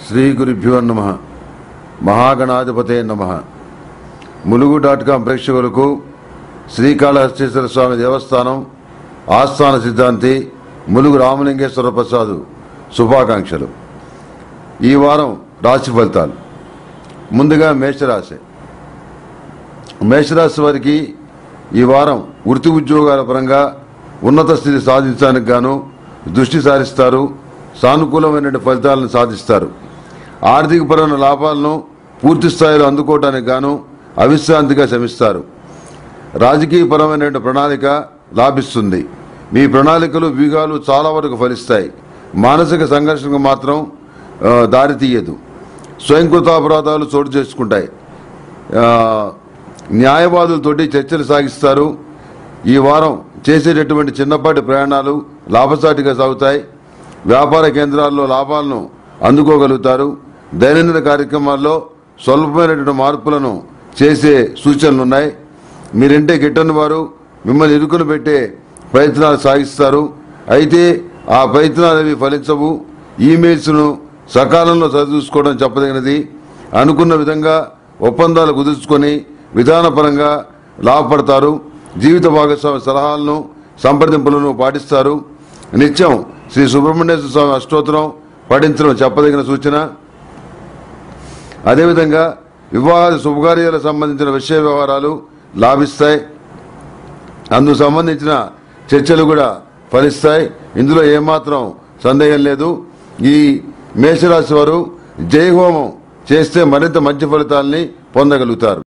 శ్రీ గురుభ్యో నమ మహాగణాధిపతే నమ ములుగు డాట్ కాం ప్రేక్షకులకు శ్రీకాళహస్తీశ్వర స్వామి దేవస్థానం ఆస్థాన సిద్ధాంతి ములుగు రామలింగేశ్వర ప్రసాద్ శుభాకాంక్షలు ఈ వారం రాశి ఫలితాలు ముందుగా మేషరాశి మేషరాశి వారికి ఈ వారం వృత్తి ఉద్యోగాల పరంగా ఉన్నత స్థితి సాధించడానికి గాను దృష్టి సారిస్తారు సానుకూలమైన ఫలితాలను సాధిస్తారు ఆర్థికపరమైన లాభాలను పూర్తి స్థాయిలో అందుకోవడానికి గాను అవిశ్రాంతిగా శ్రమిస్తారు రాజకీయపరమైన ప్రణాళిక లాభిస్తుంది మీ ప్రణాళికలు వ్యూహాలు చాలా వరకు ఫలిస్తాయి మానసిక సంఘర్షణకు మాత్రం ఆ, దారి తీయదు స్వయంకృతాపరాధాలు చోటు చేసుకుంటాయి ఆ, న్యాయవాదులతోటి చర్చలు సాగిస్తారు ఈ వారం చేసేటటువంటి చిన్నపాటి ప్రయాణాలు లాభసాటిగా సాగుతాయి వ్యాపార కేంద్రాల్లో లాభాలను అందుకోగలుగుతారు దైనందిన కార్యక్రమాల్లో స్వల్పమైనటువంటి మార్పులను చేసే సూచనలున్నాయి మీరంటే గిట్టని వారు మిమ్మల్ని ఇరుకును పెట్టే ప్రయత్నాలు సాగిస్తారు అయితే ఆ ప్రయత్నాలు అవి ఫలించవు ఈమెయిల్స్ను సకాలంలో చదివించుకోవడం చెప్పదగినది అనుకున్న విధంగా ఒప్పందాలు కుదుర్చుకొని విధానపరంగా లాభపడతారు జీవిత భాగస్వామి సలహాలను సంప్రదింపులను పాటిస్తారు నిత్యం శ్రీ సుబ్రహ్మణ్యేశ్వర స్వామి అష్టోత్తరం పఠించడం చెప్పదగిన సూచన అదేవిధంగా వివాహాది శుభకార్యాలకు సంబంధించిన విషయ వ్యవహారాలు లాభిస్తాయి అందుకు సంబంధించిన చర్చలు కూడా ఫలిస్తాయి ఇందులో ఏమాత్రం సందేహం లేదు ఈ మేషరాశి వారు జయహోమం చేస్తే మరింత మంచి ఫలితాల్ని పొందగలుగుతారు